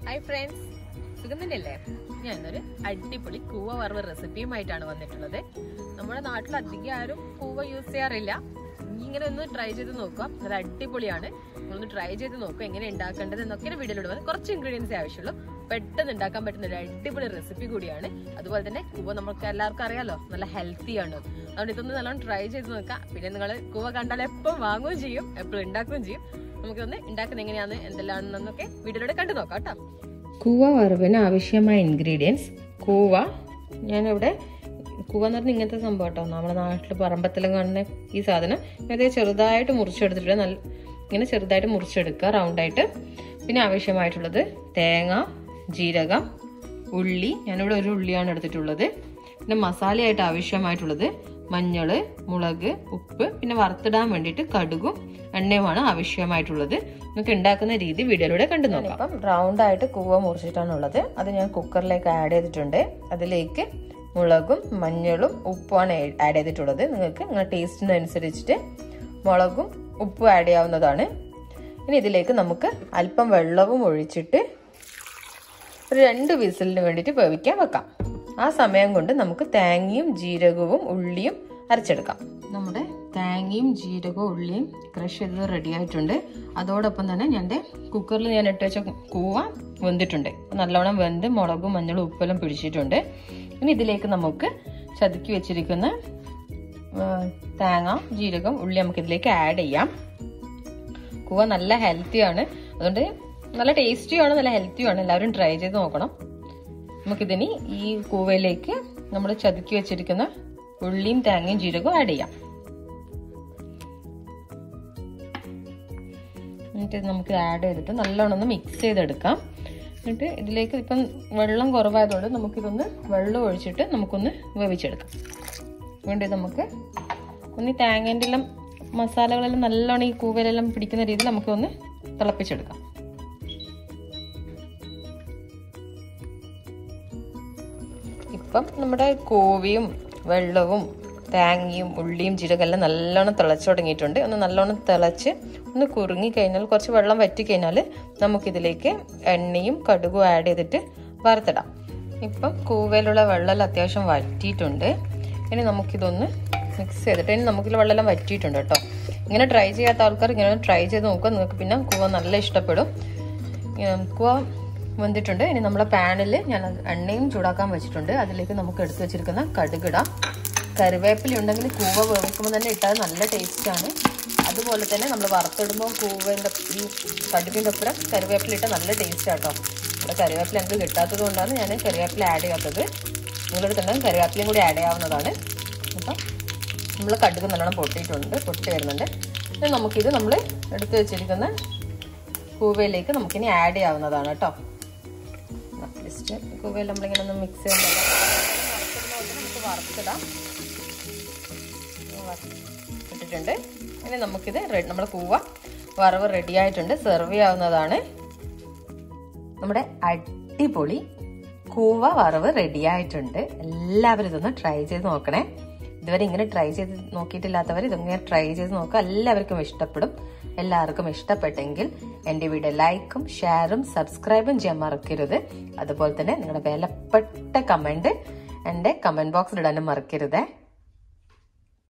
hi friends സുഖം തന്നെയല്ലേ ഞാൻ ഇന്നൊരു അടിപൊളി കൂവ വറവ് റെസിപ്പിയുമായിട്ടാണ് വന്നിട്ടുള്ളത് നമ്മുടെ നാട്ടിൽ അധികം ആരും കൂവ യൂസ് ചെയ്യാറില്ല നീ ഇങ്ങനെ ഒന്ന് ട്രൈ ചെയ്ത് നോക്കുക നല്ല അടിപൊളിയാണ് നിങ്ങളൊന്ന് ട്രൈ ചെയ്ത് നോക്കുക എങ്ങനെ ഉണ്ടാക്കേണ്ടത് എന്നൊക്കെ വീഡിയോയിലൂടെ വന്ന് കുറച്ച് ഇൻഗ്രീഡിയൻസേ ആവശ്യമുള്ളൂ പെട്ടെന്ന് ഉണ്ടാക്കാൻ പറ്റുന്ന ഒരു അടിപൊളി റെസിപ്പി കൂടിയാണ് അതുപോലെ തന്നെ കൂവ നമുക്ക് എല്ലാവർക്കും അറിയാലോ നല്ല ഹെൽത്തി ആണ് അതുകൊണ്ട് ഇതൊന്ന് നല്ലോണം ട്രൈ ചെയ്ത് നോക്കാം പിന്നെ നിങ്ങൾ കൂവ കണ്ടാൽ എപ്പോൾ വാങ്ങുകയും ചെയ്യും എപ്പോഴും ഉണ്ടാക്കുകയും ചെയ്യും നമുക്കൊന്ന് ഉണ്ടാക്കുന്നത് എങ്ങനെയാണെന്ന് എന്തെല്ലാണെന്നൊക്കെ വീഡിയോയിലൂടെ കണ്ടു നോക്കാം കേട്ടോ കൂവ വറവിന് ആവശ്യമായ ഇൻഗ്രീഡിയൻസ് കൂവ ഞാനിവിടെ കൂവ എന്ന് പറഞ്ഞാൽ ഇങ്ങനത്തെ സംഭവം കേട്ടോ നമ്മുടെ നാട്ടിൽ പറമ്പത്തിലും കാണുന്ന ഈ സാധനം ഇത് ചെറുതായിട്ട് മുറിച്ചെടുത്തിട്ട് നല്ല ഇങ്ങനെ ചെറുതായിട്ട് മുറിച്ചെടുക്കുക റൗണ്ടായിട്ട് പിന്നെ ആവശ്യമായിട്ടുള്ളത് തേങ്ങ ജീരകം ഉള്ളി ഞാനിവിടെ ഒരു ഉള്ളിയാണ് എടുത്തിട്ടുള്ളത് പിന്നെ മസാലയായിട്ട് ആവശ്യമായിട്ടുള്ളത് മഞ്ഞള് മുളക് ഉപ്പ് പിന്നെ വറുത്തിടാൻ വേണ്ടിയിട്ട് കടുകും എണ്ണയുമാണ് ആവശ്യമായിട്ടുള്ളത് നമുക്ക് ഉണ്ടാക്കുന്ന രീതി വീഡിയോയിലൂടെ കണ്ടു നോക്കാം ഇപ്പം റൗണ്ട് ആയിട്ട് കൂവ മുറിച്ചിട്ടാണുള്ളത് അത് ഞാൻ കുക്കറിലേക്ക് ആഡ് ചെയ്തിട്ടുണ്ട് അതിലേക്ക് മുളകും മഞ്ഞളും ഉപ്പുമാണ് ആഡ് ചെയ്തിട്ടുള്ളത് നിങ്ങൾക്ക് നിങ്ങളുടെ ടേസ്റ്റിനനുസരിച്ചിട്ട് മുളകും ഉപ്പും ആഡ് ചെയ്യാവുന്നതാണ് ഇനി ഇതിലേക്ക് നമുക്ക് അല്പം വെള്ളവും ഒഴിച്ചിട്ട് ഒരു രണ്ട് വിസിലിന് വേണ്ടിയിട്ട് വേവിക്കാൻ വെക്കാം ആ സമയം കൊണ്ട് നമുക്ക് തേങ്ങയും ജീരകവും ഉള്ളിയും അരച്ചെടുക്കാം നമ്മുടെ തേങ്ങയും ജീരകവും ഉള്ളിയും ക്രഷ് ചെയ്തത് റെഡി ആയിട്ടുണ്ട് അതോടൊപ്പം തന്നെ ഞാൻ കുക്കറിൽ ഞാൻ ഇട്ട് വെച്ച കൂവ വെന്തിട്ടുണ്ട് നല്ലോണം വെന്ത് മുളകും മഞ്ഞളും ഉപ്പെല്ലാം പിടിച്ചിട്ടുണ്ട് ഇനി ഇതിലേക്ക് നമുക്ക് ചതുക്കി വെച്ചിരിക്കുന്ന തേങ്ങ ജീരകം ഉള്ളി നമുക്ക് ഇതിലേക്ക് ആഡ് ചെയ്യാം കൂവ നല്ല ഹെൽത്തിയാണ് അതുകൊണ്ട് നല്ല ടേസ്റ്റിയാണ് നല്ല ഹെൽത്തിയാണ് എല്ലാവരും ട്രൈ ചെയ്ത് നോക്കണം നമുക്കിതിനി ഈ കൂവയിലേക്ക് നമ്മൾ ചതുക്കി വെച്ചിരിക്കുന്ന ഉള്ളിയും തേങ്ങയും ജീരകവും ആഡ് ചെയ്യാം എന്നിട്ട് നമുക്ക് ആഡ് ചെയ്തിട്ട് നല്ലോണം ഒന്ന് മിക്സ് ചെയ്തെടുക്കാം എന്നിട്ട് ഇതിലേക്ക് ഇപ്പം വെള്ളം കുറവായതുകൊണ്ട് നമുക്കിതൊന്ന് വെള്ളം ഒഴിച്ചിട്ട് നമുക്കൊന്ന് വേവിച്ചെടുക്കാം വേണ്ടി നമുക്ക് ഒന്ന് ഈ തേങ്ങേൻ്റെ എല്ലാം മസാലകളെല്ലാം നല്ലോണം ഈ കൂവയിലെല്ലാം പിടിക്കുന്ന രീതിയിൽ നമുക്കൊന്ന് തിളപ്പിച്ചെടുക്കാം ഇപ്പം നമ്മുടെ കോവിയും വെള്ളവും തേങ്ങയും ഉള്ളിയും ജീരകമെല്ലാം നല്ലോണം തിളച്ചു തുടങ്ങിയിട്ടുണ്ട് ഒന്ന് നല്ലോണം തിളച്ച് ഒന്ന് കുറുങ്ങി കഴിഞ്ഞാൽ കുറച്ച് വെള്ളം വറ്റി കഴിഞ്ഞാൽ നമുക്കിതിലേക്ക് എണ്ണയും കടുകും ആഡ് ചെയ്തിട്ട് വറുത്തിടാം ഇപ്പം കൂവയിലുള്ള വെള്ളമെല്ലാം അത്യാവശ്യം വറ്റിയിട്ടുണ്ട് ഇനി നമുക്കിതൊന്ന് മിക്സ് ചെയ്തിട്ട് ഇനി നമുക്കിൽ വെള്ളമെല്ലാം വറ്റിയിട്ടുണ്ട് കേട്ടോ ഇങ്ങനെ ട്രൈ ചെയ്യാത്ത ആൾക്കാർ ഇങ്ങനെ ട്രൈ ചെയ്ത് നോക്കുക നിങ്ങൾക്ക് പിന്നെ കൂവ നല്ല ഇഷ്ടപ്പെടും കൂവ വെന്തിട്ടുണ്ട് ഇനി നമ്മുടെ പാനിൽ ഞാൻ എണ്ണയും ചൂടാക്കാൻ വെച്ചിട്ടുണ്ട് അതിലേക്ക് നമുക്ക് എടുത്തു വെച്ചിരിക്കുന്ന കടുകിടാം കറിവേപ്പില ഉണ്ടെങ്കിൽ കൂവ വേവിക്കുമ്പോൾ തന്നെ ഇട്ടാൽ നല്ല ടേസ്റ്റാണ് അതുപോലെ തന്നെ നമ്മൾ വറുത്തിടുമ്പോൾ കൂവേൻ്റെ ഈ കടുകിൻ്റെ ഒപ്പം കറിവേപ്പില ഇട്ടാൽ നല്ല ടേസ്റ്റ് ആട്ടോ ഇവിടെ കറിവേപ്പില എനിക്ക് കിട്ടാത്തത് കൊണ്ടാണ് ഞാൻ കറിവേപ്പില ആഡ് ചെയ്യാത്തത് നിങ്ങളുടെ തന്നെ കറിവേപ്പിലയും കൂടി ആഡ് ചെയ്യാവുന്നതാണ് അപ്പം നമ്മൾ കടുക് നല്ലോണം പൊട്ടിയിട്ടുണ്ട് പൊട്ടി വരുന്നുണ്ട് ഇനി നമുക്കിത് നമ്മൾ എടുത്തു വെച്ചിരിക്കുന്ന കൂവയിലേക്ക് നമുക്കിനി ആഡ് ചെയ്യാവുന്നതാണ് കേട്ടോ ജസ്റ്റ് കൂവയിൽ നമ്മളിങ്ങനെ ഒന്ന് മിക്സ് ചെയ്യുമ്പോൾ നമുക്ക് വറുത്തിടാം ഇട്ടിട്ടുണ്ട് ഇനി നമുക്കിത് നമ്മുടെ കൂവ വറവ് റെഡി ആയിട്ടുണ്ട് സെർവ് ചെയ്യാവുന്നതാണ് നമ്മുടെ അടിപൊളി കൂവ വറവ് റെഡി ആയിട്ടുണ്ട് എല്ലാവരും ഇതൊന്ന് ട്രൈ ചെയ്ത് നോക്കണേ ഇതുവരെ ഇങ്ങനെ ട്രൈ ചെയ്ത് നോക്കിയിട്ടില്ലാത്തവർ ഇതൊങ്ങനെ ട്രൈ ചെയ്ത് നോക്കുക എല്ലാവർക്കും ഇഷ്ടപ്പെടും എല്ലാവർക്കും ഇഷ്ടപ്പെട്ടെങ്കിൽ എൻ്റെ വീഡിയോ ലൈക്കും ഷെയറും സബ്സ്ക്രൈബും ചെയ്യാൻ മറക്കരുത് അതുപോലെ തന്നെ നിങ്ങളുടെ വിലപ്പെട്ട കമൻറ്റ് എൻ്റെ കമൻറ്റ് ബോക്സിൽ ഇടാനും മറക്കരുതേ